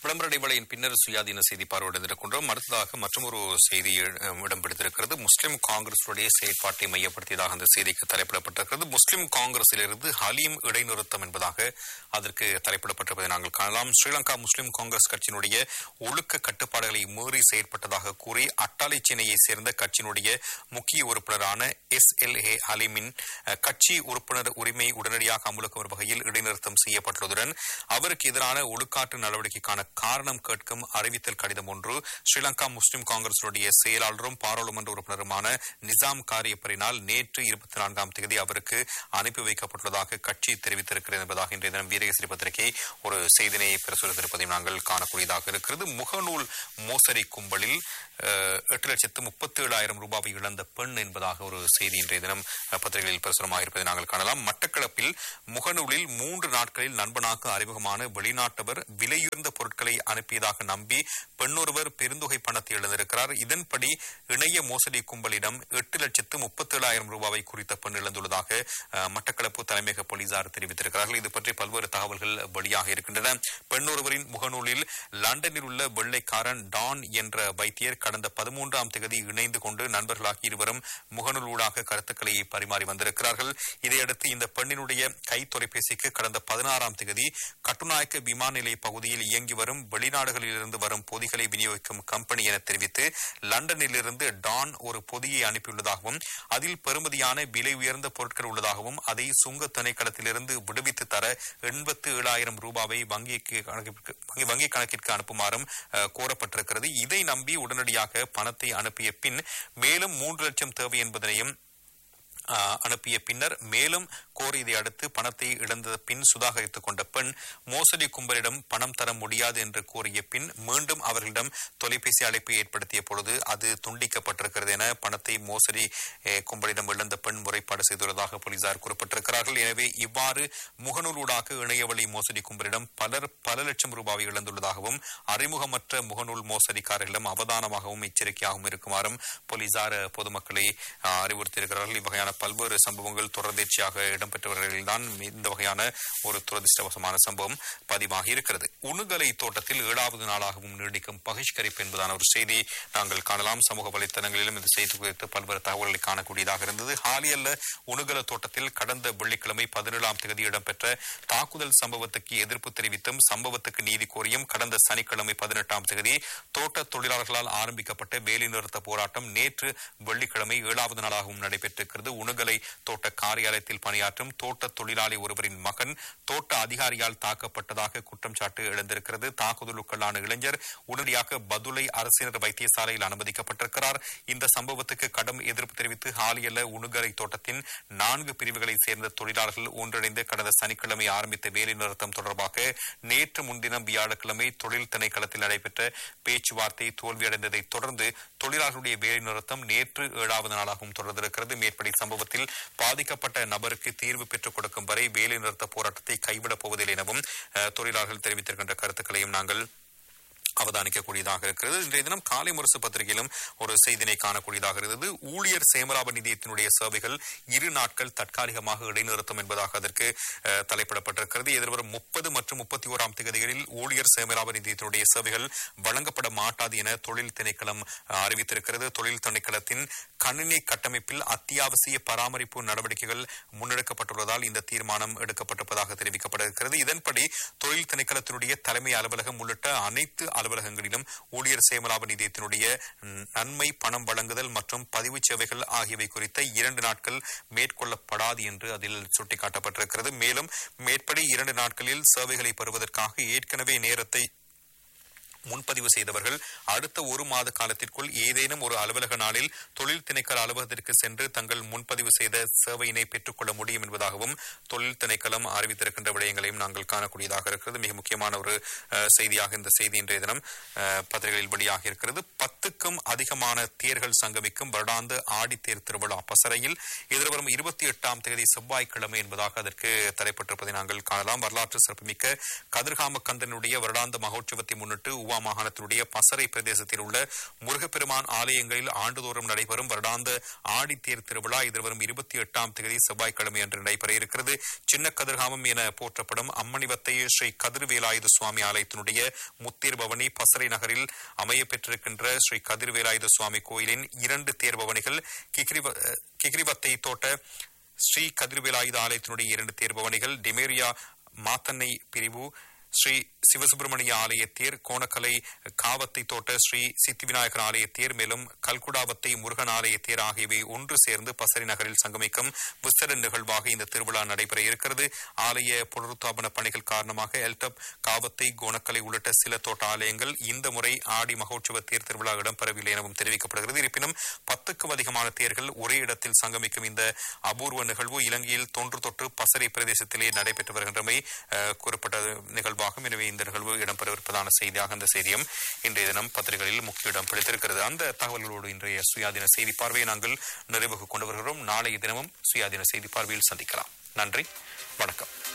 விளம்பர இடைவேளையின் பின்னர் சுயாதீன செய்தி பார்வையிட்டிருக்கின்றோம் அடுத்ததாக மற்றொரு செய்தி அஹ், இடம் பிடித்திருக்கிறது முஸ்லிம் காங்கிரசுடைய செயற்பாட்டை மையப்படுத்தியதாக அந்த செய்திக்கு தலைப்பிடப்பட்டிருக்கிறது முஸ்லிம் காங்கிரசிலிருந்து ஹலீம் இடைநிறுத்தம் என்பதாக அதற்கு தலைப்பிடப்பட்டிருப்பதை நாங்கள் காணலாம் ஸ்ரீலங்கா முஸ்லிம் காங்கிரஸ் கட்சியினுடைய ஒழுக்க கட்டுப்பாடுகளை மீறி செயற்பட்டதாக கூறி அட்டாளை சென்னையை சேர்ந்த கட்சியினுடைய முக்கிய உறுப்பினரான எஸ் எல் ஏ ஹலீமின் அஹ், கட்சி உறுப்பினர் உரிமை உடனடியாக அமுலுக்கும் ஒரு வகையில் இடைநிறுத்தம் செய்யப்பட்டுள்ளதுடன் அவருக்கு எதிரான ஒழுக்காற்று நடவடிக்கைக்கான காரணம் கேட்கும் அறிவித்தல் கடிதம் ஒன்று ஸ்ரீலங்கா முஸ்லிம் காங்கிரசுடைய செயலாளரும் பாராளுமன்ற உறுப்பினருமான நிசாம் காரியப்பரினால் நேற்று இருபத்தி நான்காம் தேதி அவருக்கு அனுப்பி வைக்கப்பட்டுள்ளதாக கட்சி தெரிவித்திருக்கிறது என்பதாக இன்றைய தினம் வீரகேசரி பத்திரிகை ஒரு செய்தினை பிரசுரித்திருப்பதையும் நாங்கள் காணக்கூடியதாக இருக்கிறது முகநூல் மோசடி கும்பலில் அஹ், எட்டு லட்சத்து முப்பத்தி ஏழாயிரம் ரூபாவை இழந்த பெண் என்பதாக ஒரு செய்தி இன்றைய தினம் அஹ், பத்திரிகையில் பிரசுரமாக இருப்பதை நாங்கள் காணலாம் மட்டக்களப்பில் முகநூலில் மூன்று நாட்களில் நண்பனாக அறிமுகமான வெளிநாட்டவர் விலையுயர்ந்த பொருட்களை அனுப்பியதாக நம்பி பெண்ணொருவர் பெருந்தொகை பணத்தை இழந்திருக்கிறார் இதன்படி இணைய மோசடி கும்பலிடம் எட்டு லட்சத்து முப்பத்தி ஏழாயிரம் ரூபாவை குறித்த பெண் இழந்துள்ளதாக அஹ், மட்டக்களப்பு தலைமையக போலீசார் தெரிவித்திருக்கிறார்கள் இது பற்றி பல்வேறு தகவல்கள் வெளியாக இருக்கின்றன பெண்ணொருவரின் முகநூலில் லண்டனில் உள்ள வெள்ளைக்காரன் டான் என்ற வைத்தியர் கடந்த பதிமூன்றாம் தேதி இணைந்து கொண்டு நண்பர்களாகி இருவரும் முகநூல் ஊடாக கருத்துக்களை பரிமாறி வந்திருக்கிறார்கள் இதையடுத்து இந்த பெண்ணினுடைய கை தொலைபேசிக்கு கடந்த பதினாறாம் தேதி கட்டுநாயக்க விமான நிலைய பகுதியில் இயங்கி வரும் வெளிநாடுகளிலிருந்து வரும் பொதிகளை விநியோகிக்கும் கம்பெனி என தெரிவித்து லண்டனிலிருந்து டான் ஒரு பொதியை அனுப்பியுள்ளதாகவும் அதில் பெறுமதியான விலை உயர்ந்த பொருட்கள் உள்ளதாகவும் அதை சுங்க திணைக்களத்திலிருந்து விடுவித்து தர எண்பத்து ஏழாயிரம் ரூபாவை வங்கிக்கு கணக்கிற்கு வங்கி- வங்கி கணக்கிற்கு அனுப்புமாறும் அஹ், கோரப்பட்டிருக்கிறது இதை நம்பி உடனடியாக பணத்தை அனுப்பிய பின் மேலும் மூன்று லட்சம் தேவை என்பதனையும் ஆஹ், அனுப்பிய பின்னர் மேலும் கோரியதை அடுத்து பணத்தை இழந்த பின் சுதாகரித்துக் கொண்ட பெண் மோசடி கும்பலிடம் பணம் தர முடியாது என்று கூறிய பின் மீண்டும் அவர்களிடம் தொலைபேசி அழைப்பை ஏற்படுத்திய பொழுது அது துண்டிக்கப்பட்டிருக்கிறது என பணத்தை மோசடி eh, கும்பலிடம் இழந்த பெண் முறைப்பாடு செய்துள்ளதாக போலீசார் குறிப்பிட்டிருக்கிறார்கள் எனவே இவ்வாறு முகநூலூடாக இணையவழி மோசடி கும்பலிடம் பலர் பல லட்சம் ரூபாவை இழந்துள்ளதாகவும் அறிமுகமற்ற முகநூல் மோசடிக்காரர்களிடம் அவதானமாகவும் எச்சரிக்கையாகவும் இருக்குமாறும் போலீசார் அஹ், பொதுமக்களை அஹ், அறிவுறுத்தியிருக்கிறார்கள் இவ்வகையான பல்வேறு சம்பவங்கள் தொடர்ந்தேர்ச்சியாக இடம்பெற்றவர்களில்தான் இந்த வகையான ஒரு துரதிருஷ்டவசமான சம்பவம் பதிவாகி இருக்கிறது உணுகலை தோட்டத்தில் ஏழாவது நாளாகவும் நீடிக்கும் பகிஷ்கரிப்பு என்பதான ஒரு செய்தி நாங்கள் காணலாம் சமூக வலைத்தளங்களிலும் இந்த செய்தி குறித்து பல்வேறு தகவல்களை காணக்கூடியதாக இருந்தது ஹாலியல்ல உணுகல தோட்டத்தில் கடந்த வெள்ளிக்கிழமை பதினேழாம் தேதி இடம்பெற்ற தாக்குதல் சம்பவத்துக்கு எதிர்ப்பு தெரிவித்தும் சம்பவத்துக்கு நீதி கோரியும் கடந்த சனிக்கிழமை பதினெட்டாம் தேதி தோட்ட தொழிலாளர்களால் ஆரம்பிக்கப்பட்ட வேலைநிறுத்த போராட்டம் நேற்று வெள்ளிக்கிழமை ஏழாவது நாளாகவும் நடைபெற்றிருக்கிறது உணுகலை தோட்ட காரியாலயத்தில் பணியாற்றும் தோட்ட தொழிலாளி ஒருவரின் மகன் தோட்ட அதிகாரியால் தாக்கப்பட்டதாக குற்றம் சாட்டு எழுந்திருக்கிறது தாக்குதலுக்குள்ளான இளைஞர் உடனடியாக பதுளை அரசினர் வைத்தியசாலையில் அனுமதிக்கப்பட்டிருக்கிறார் இந்த சம்பவத்துக்கு கடும் எதிர்ப்பு தெரிவித்து ஹாலியல்ல உணுகலை தோட்டத்தின் நான்கு பிரிவுகளைச் சேர்ந்த தொழிலாளர்கள் ஒன்றிணைந்து கடந்த சனிக்கிழமை ஆரம்பித்த வேலை நிறுத்தம் தொடர்பாக நேற்று முன்தினம் வியாழக்கிழமை தொழில் திணைக்களத்தில் நடைபெற்ற பேச்சுவார்த்தை தோல்வியடைந்ததை தொடர்ந்து தொழிலாளர்களுடைய வேலை நிறுத்தம் நேற்று ஏழாவது நாளாகவும் தொடர்ந்திருக்கிறது மேற்படி சம்பவத்தில் பாதிக்கப்பட்ட நபருக்கு தீர்வு பெற்றுக் கொடுக்கும் வரை வேலை நிறுத்த போராட்டத்தை கைவிடப் போவதில்லை எனவும் அஹ், தொழிலாளர்கள் தெரிவித்திருக்கின்ற கருத்துக்களையும் நாங்கள் அவதானிக்கக்கூடியதாக இருக்கிறது இன்றைய தினம் காலை முரசு பத்திரிகையிலும் ஒரு செய்தினை காணக்கூடியதாக இருந்தது ஊழியர் சேமலாப நிதியத்தினுடைய சேவைகள் இரு நாட்கள் தற்காலிகமாக இடைநிறுத்தம் என்பதாக அதற்கு அஹ், தலைப்பிடப்பட்டிருக்கிறது எதிர்வரும் முப்பது மற்றும் முப்பத்தி ஓராம் தேதிகளில் ஊழியர் சேமலாப நிதியத்தினுடைய சேவைகள் வழங்கப்பட மாட்டாது என தொழில் திணைக்களம் அஹ், அறிவித்திருக்கிறது தொழில் திணைக்களத்தின் கணினி கட்டமைப்பில் அத்தியாவசிய பராமரிப்பு நடவடிக்கைகள் முன்னெடுக்கப்பட்டுள்ளதால் இந்த தீர்மானம் எடுக்கப்பட்டிருப்பதாக தெரிவிக்கப்பட்டிருக்கிறது இதன்படி தொழில் திணைக்களத்தினுடைய தலைமை அலுவலகம் உள்ளிட்ட அனைத்து அலுவலகங்களிலும் ஊழியர் சேமலாப நிதியத்தினுடைய நன்மை பணம் வழங்குதல் மற்றும் பதிவு சேவைகள் ஆகியவை குறித்த இரண்டு நாட்கள் மேற்கொள்ளப்படாது என்று அதில் சுட்டிக்காட்டப்பட்டிருக்கிறது மேலும் மேற்படி இரண்டு நாட்களில் சேவைகளை பெறுவதற்காக ஏற்கனவே நேரத்தை முன்பதிவு செய்தவர்கள் அடுத்த ஒரு மாத காலத்திற்குள் ஏதேனும் ஒரு அலுவலக நாளில் தொழில் திணைக்கள அலுவலகத்திற்கு சென்று தங்கள் முன்பதிவு செய்த சேவையினை பெற்றுக்கொள்ள முடியும் என்பதாகவும் தொழில் திணைக்களம் அறிவித்திருக்கின்ற விடயங்களையும் நாங்கள் காணக்கூடியதாக இருக்கிறது மிக முக்கியமான ஒரு அஹ், செய்தியாக இந்த செய்தி இன்றைய தினம் அஹ், பத்திரிகையில் வெளியாக இருக்கிறது பத்துக்கும் அதிகமான தேர்கள் சங்கமிக்கும் வருடாந்த ஆடித்தேர் திருவிழா பசறையில் எதிர்வரும் இருபத்தி எட்டாம் தேதி செவ்வாய்க்கிழமை என்பதாக அதற்கு தலைப்பட்டிருப்பதை நாங்கள் காணலாம் வரலாற்று சிறப்புமிக்க கதிர்காம கந்தனுடைய வருடாந்த மகோற்சவத்தை முன்னிட்டு ஊவா மாகாணத்தினுடைய பசறை பிரதேசத்தில் உள்ள முருகப்பெருமான் ஆலயங்களில் ஆண்டுதோறும் நடைபெறும் வருடாந்த ஆடித்தேர் திருவிழா எதிர்வரும் இருபத்தி எட்டாம் தேதி செவ்வாய்க்கிழமை அன்று நடைபெற இருக்கிறது சின்ன கதிர்காமம் என போற்றப்படும் அம்மணிவத்தை ஸ்ரீ கதிர்வேலாயுத சுவாமி ஆலயத்தினுடைய முத்தேர் பவனி பசறை நகரில் அமைய பெற்றிருக்கின்ற ஸ்ரீ கதிர்வேலாயுத சுவாமி கோயிலின் இரண்டு தேர் பவனிகள் கிகிரிவ கிகிரிவத்தை தோட்ட ஸ்ரீ கதிர்வேலாயுத ஆலயத்தினுடைய இரண்டு தேர் பவனிகள் டிமேரியா மாத்தன்னை பிரிவு ஸ்ரீ சிவசுப்பிரமணிய ஆலய தேர் கோணக்கலை காவத்தை தோட்ட ஸ்ரீ சித்தி விநாயகர் ஆலய தேர் மேலும் கல்குடாவத்தை முருகன் ஆலய தேர் ஆகியவை ஒன்று சேர்ந்து பசரி நகரில் சங்கமிக்கும் விசர நிகழ்வாக இந்த திருவிழா நடைபெற இருக்கிறது ஆலய புனருத்தாபன பணிகள் காரணமாக எல்டப் காவத்தை கோணக்கலை உள்ளிட்ட சில தோட்ட ஆலயங்கள் இந்த முறை ஆடி மகோற்சவ தேர் திருவிழா இடம்பெறவில்லை எனவும் தெரிவிக்கப்படுகிறது இருப்பினும் பத்துக்கும் அதிகமான தேர்கள் ஒரே இடத்தில் சங்கமிக்கும் இந்த அபூர்வ நிகழ்வு இலங்கையில் தொன்று தொட்டு பசறை பிரதேசத்திலே நடைபெற்று வருகின்றமை அஹ், குறிப்பிட்ட நிகழ்வாகும் எனவே இந்த நிகழ்வு இடம்பெறவிருப்பதான செய்தியாக அந்த செய்தியும் இன்றைய தினம் பத்திரிகைகளில் முக்கிய இடம் பிடித்திருக்கிறது அந்த தகவல்களோடு இன்றைய சுயாதீன செய்தி பார்வையை நாங்கள் நிறைவுக்கு கொண்டு வருகிறோம் நாளைய தினமும் சுயாதீன செய்தி பார்வையில் சந்திக்கலாம் நன்றி வணக்கம்